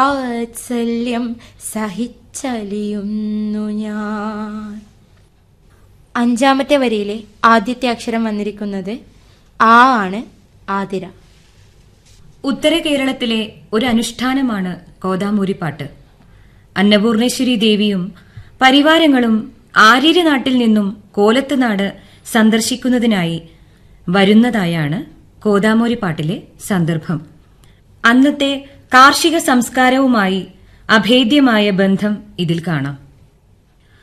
വാത്സല്യം സഹിച്ചലിയുന്നു ഞാൻ അഞ്ചാമത്തെ വരിയിലെ ആദ്യത്തെ അക്ഷരം വന്നിരിക്കുന്നത് ആ ആണ് ആതിര ഉത്തര കേരളത്തിലെ ഒരു അനുഷ്ഠാനമാണ് കോതാമൂരിപ്പാട്ട് അന്നപൂർണേശ്വരി ദേവിയും പരിവാരങ്ങളും ആര്യര് നാട്ടിൽ നിന്നും കോലത്തുനാട് സന്ദർശിക്കുന്നതിനായി വരുന്നതായാണ് കോതാമൂരിപ്പാട്ടിലെ സന്ദർഭം അന്നത്തെ കാർഷിക സംസ്കാരവുമായി അഭേദ്യമായ ബന്ധം ഇതിൽ കാണാം